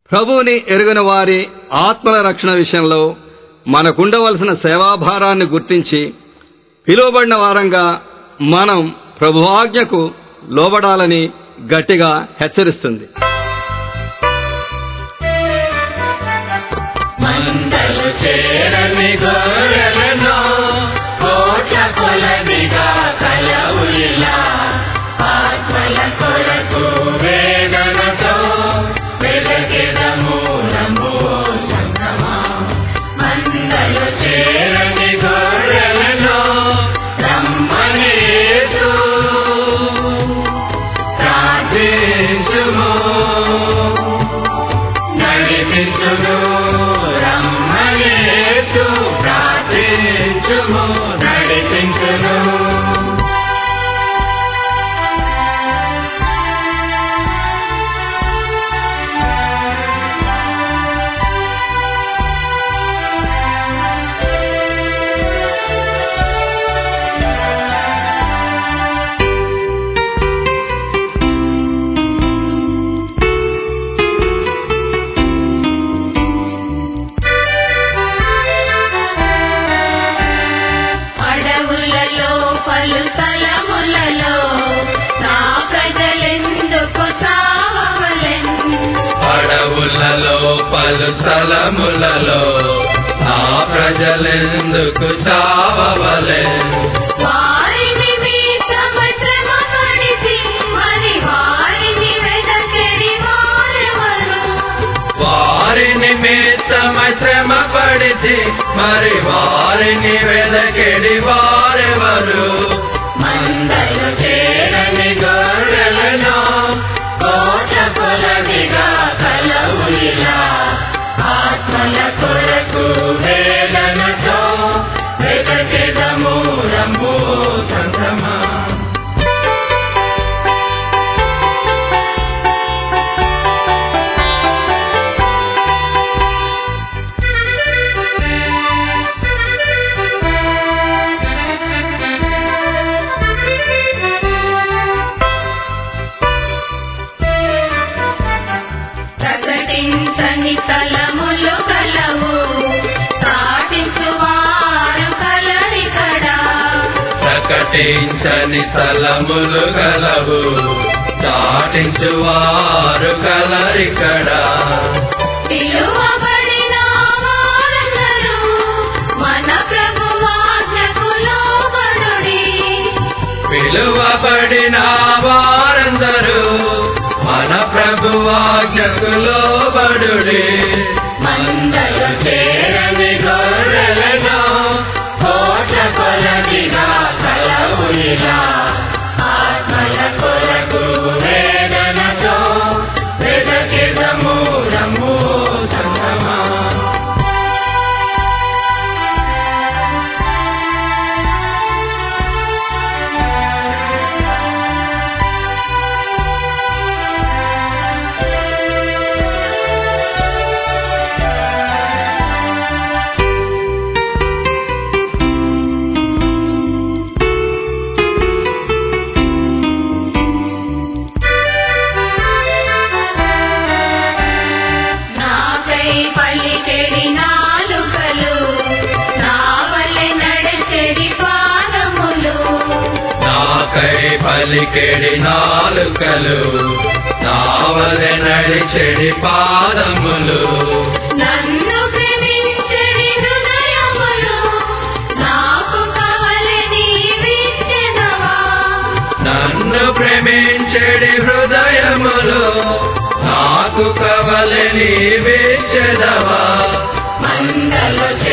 ప్రభువుని ఎరుగని వారి ఆత్మల రక్షణ విషయంలో మనకుండవలసిన సేవాభారాన్ని గుర్తించి పిలువబడిన వారంగా మనం ప్రభువాజ్ఞకు లోబడాలని గట్టిగా హెచ్చరిస్తుంది మందలు చేరని గొర్రెలను కోట్ల కొలదిగా కలవులిలా ఆత్మల కొరకు వేదనతో వెదకెదము నమో సంగమా మందలు చేరని గొర్రెలను రమ్మని యేసు ప్రార్థించుము నడిపించును రమ్మయేసు ప్రార్థించుము నడిపించును అడవులలో పలు స్థలములలో నా ప్రజలెందుకు చావవలెన్ అడవులలో పలు స్థలములలో నా ప్రజలెందుకు చావవలే వారిని మీతమై శ్రమ పడితి మరి వారిని వెదకెడి వారెవరు వారి నిమిత్తమై శ్రమ పడితే మరి వారిని వెదకెడి వారెవరు మందలు చేరని గొర్రెలను కోట్ల కొలదిగా కలవులిలా ఆత్మల కొరకు వేదనతో వెదకెదము రమ్ము సంగమా ప్రకటించని స్థలములు కలవు చాటించువారు కలరికడా ప్రకటించని స్థలములు గలవు చాటించువారు కలరికడ పిలువబడిన వారందరూ మన ప్రభువాజ్ఞకు లోబడుడి పిలువబడిన వారందరూ మన ప్రభువాజ్ఞకు లోబడుడి మందలు చేరని గొర్రెలను కోట్ల కొలదిగా కలవులిలా ఆత్మల కొరకు వేదనతో వెదకెదము రమ్ము సంగమా నాకై పలికెడి నాలుకలు నా వలె నడిచెడి పాదములు నాకై పలికెడి నాలుకలు నావలె నడిచెడి పాదములు నన్ను ప్రేమించెడి హృదయములు నాకు కావలి నీవిచ్చెదవా నన్ను ప్రేమించెడి హృదయములు నాకు కవలని వేచెదవా మందలు